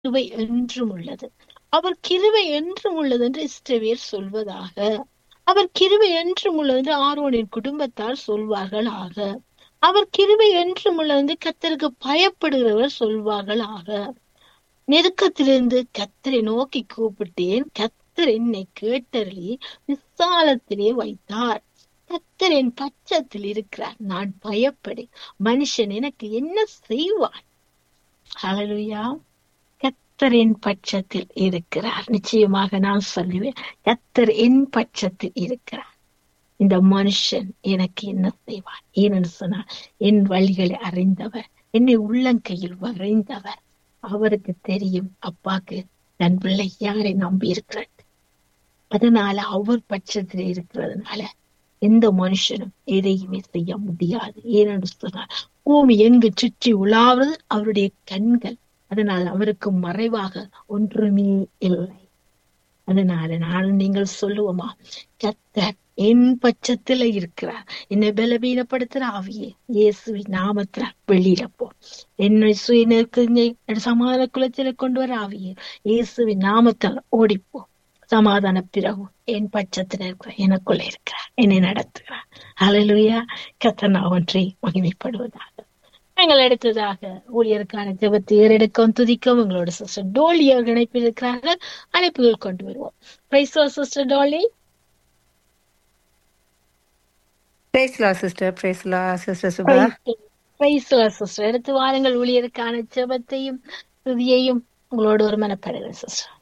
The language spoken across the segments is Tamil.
கிருபை என்றும் உள்ளது அவர் கிருபை என்றும் உள்ளது என்று இஸ்ரவேல் சொல்வதாக அவர் கிருபை என்றும் உள்ளது என்று ஆரோனின் குடும்பத்தார் சொல்வார்கள் ஆக அவர் கிருபை என்றும் உள்ளது என்று கத்தருக்கு பயப்படுகிறவர் சொல்வார்கள் ஆக நெருக்கத்திலிருந்து கத்தரை நோக்கி கூப்பிட்டேன் கத்தர் என்னை கேட்டருளி விசாலத்திலே வைத்தார் கத்தர் என் பட்சத்தில் இருக்கிறார் நான் பயப்படு மனுஷன் எனக்கு என்ன செய்வான் ஹalleluya கத்தர் என் பட்சத்தில் இருக்கிறார் நிச்சயமாக நான் சொல்லுவேன் கத்தர் என் பட்சத்தில் இருக்கிறார் இந்த மனுஷன் எனக்கு என்ன செய்வான் ஏனென்று சொன்னார் என் வழிகளை அறிந்தவர் என்னை உள்ளங்கையில் வரைந்தவர் அவருக்கு தெரியும் அப்பாக்கு தன் பிள்ளை யாரை நம்பி இருக்கிறார் அதனால அவர் பட்சத்தில் இருக்கிறதுனால எந்த மனுஷனும் எதையுமே செய்ய முடியாது ஏனென்று சொன்னார் பூமி எங்கு சுற்றி உலாவது அவருடைய கண்கள் அதனால் அவருக்கு மறைவாக ஒன்றுமே இல்லை அதனால நானும் நீங்கள் சொல்லுவோமா கத்தர் என் பட்சத்துல இருக்கிறார் என்னை பலவீனப்படுத்துற ஆவியே இயேசுவின் நாமத்துல வெளியில போ என்னை சுயநெருக்கு சமாதான குலத்தில கொண்டு வர ஆவியே இயேசுவின் நாமத்தால் ஓடிப்போ சமாதான பிறகு என் பட்சத்துல இருக்கிற எனக்குள்ள இருக்கிறார் என்னை நடத்துகிறார் அலலுயா கத்தனா ஒன்றை மகிமைப்படுவதாக எங்கள் அடுத்ததாக ஊழியருக்கான ஜபத்தை ஏறெடுக்கவும் துதிக்கவும் எங்களோட சிஸ்டர் டோலியர் இணைப்பில் இருக்கிறார்கள் அழைப்புகள் கொண்டு வருவோம் பிரைசோ sister Dolly Priscilla sister Priscilla sister Subha Priscilla sister எடுத்து வாருங்கள் ஊழியருக்கான ஜபத்தையும் துதியையும் உங்களோட ஒரு மனப்படுகிறேன் சிஸ்டர்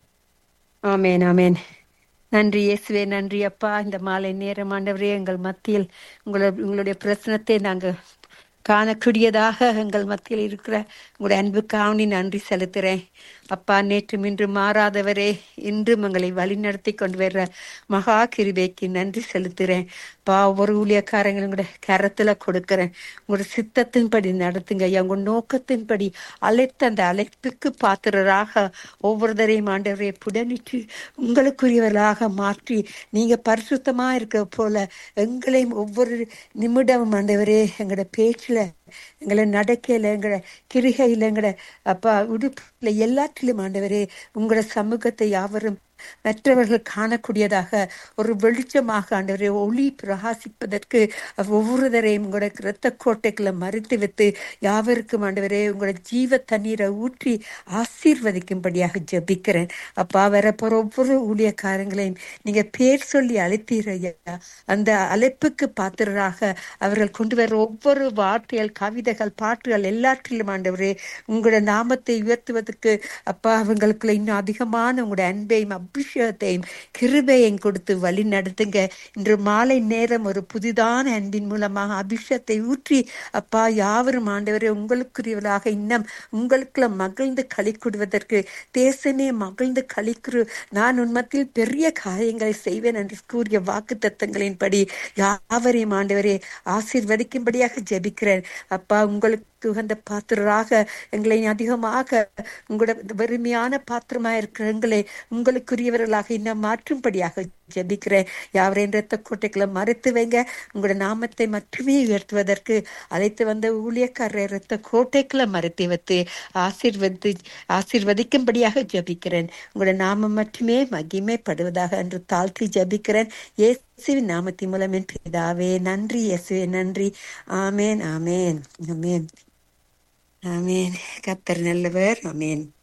ஆமேன் ஆமேன் நன்றி இயேசுவே நன்றி அப்பா இந்த மாலை நேரம் ஆண்டவரே எங்கள் மத்தியில் உங்களை உங்களுடைய பிரச்சனத்தை நாங்கள் காணக்கூடியதாக எங்கள் மத்தியில் இருக்கிற உங்களுடைய அன்புக்காவணி நன்றி செலுத்துறேன் அப்பா நேற்றும் இன்று மாறாதவரே இன்றும் எங்களை வழிநடத்தி கொண்டு வர்ற மகா கிருபைக்கு நன்றி செலுத்துறேன் பா ஒவ்வொரு ஊழியக்காரங்களும் கூட கரத்துல கொடுக்கிறேன் உங்களோட சித்தத்தின்படி நடத்துங்க ஐயா உங்க நோக்கத்தின்படி அழைத்த அந்த அழைப்புக்கு பாத்திரராக ஒவ்வொருத்தரையும் ஆண்டவரை புடனிட்டு உங்களுக்குரியவர்களாக மாற்றி நீங்க பரிசுத்தமா இருக்க போல எங்களையும் ஒவ்வொரு நிமிடமும் ஆண்டவரே எங்களோட பேச்சுல எங்களை நடக்கையில எங்களோட கிரிகையில எங்களோட அப்பா உடுப்புல எல்லாற்றிலும் ஆண்டவரே உங்களோட சமூகத்தை யாவரும் மற்றவர்கள் காணக்கூடியதாக ஒரு வெளிச்சமாக ஆண்டவரே ஒளி பிரகாசிப்பதற்கு ஒவ்வொருவரையும் உங்களோட இரத்த கோட்டைக்குள்ள மறைத்து வைத்து யாவருக்கும் ஆண்டவரே உங்களோட ஜீவ தண்ணீரை ஊற்றி ஆசீர்வதிக்கும்படியாக ஜபிக்கிறேன் அப்பா வரப்போற ஒவ்வொரு ஊழியக்காரங்களையும் நீங்க பேர் சொல்லி அழைத்தீரையா அந்த அழைப்புக்கு பாத்திரராக அவர்கள் கொண்டு வர ஒவ்வொரு வார்த்தைகள் கவிதைகள் பாட்டுகள் எல்லாற்றிலும் ஆண்டவரே உங்களோட நாமத்தை உயர்த்துவதற்கு அப்பா அவங்களுக்குள்ள இன்னும் அதிகமான உங்களோட அன்பையும் அபிஷேகத்தையும் கிருபையும் கொடுத்து வழி நடத்துங்க இன்று மாலை நேரம் ஒரு புதிதான அன்பின் மூலமாக அபிஷேகத்தை ஊற்றி அப்பா யாவரும் ஆண்டவரே உங்களுக்குரியவர்களாக இன்னும் உங்களுக்குள்ள மகிழ்ந்து களி கொடுவதற்கு தேசமே மகிழ்ந்து கழிக்குறு நான் உண்மத்தில் பெரிய காரியங்களை செய்வேன் என்று கூறிய வாக்கு தத்தங்களின்படி யாவரையும் ஆண்டவரே ஆசீர்வதிக்கும்படியாக ஜெபிக்கிறேன் அப்பா உங்களுக்கு உகந்த பாத்திரராக எங்களை அதிகமாக உங்களோட வெறுமையான பாத்திரமா இருக்கிற எங்களை உங்களுக்குரியவர்களாக இன்னும் மாற்றும்படியாக ஜெபிக்கிறேன் யாவரையும் ரத்த கோட்டைகளை மறைத்து வைங்க உங்களோட நாமத்தை மட்டுமே உயர்த்துவதற்கு அழைத்து வந்த ஊழியக்காரரை ரத்த கோட்டைகளை மறைத்து வைத்து ஆசீர்வதி ஆசீர்வதிக்கும்படியாக ஜபிக்கிறேன் உங்களோட நாமம் மட்டுமே மகிமைப்படுவதாக என்று தாழ்த்தி ஜபிக்கிறேன் இயேசுவின் நாமத்தின் மூலம் என் பிதாவே நன்றி இயேசுவே நன்றி ஆமேன் ஆமேன் ஆமேன் ஆமேன் கத்தர் நல்லவர் ஆமேன்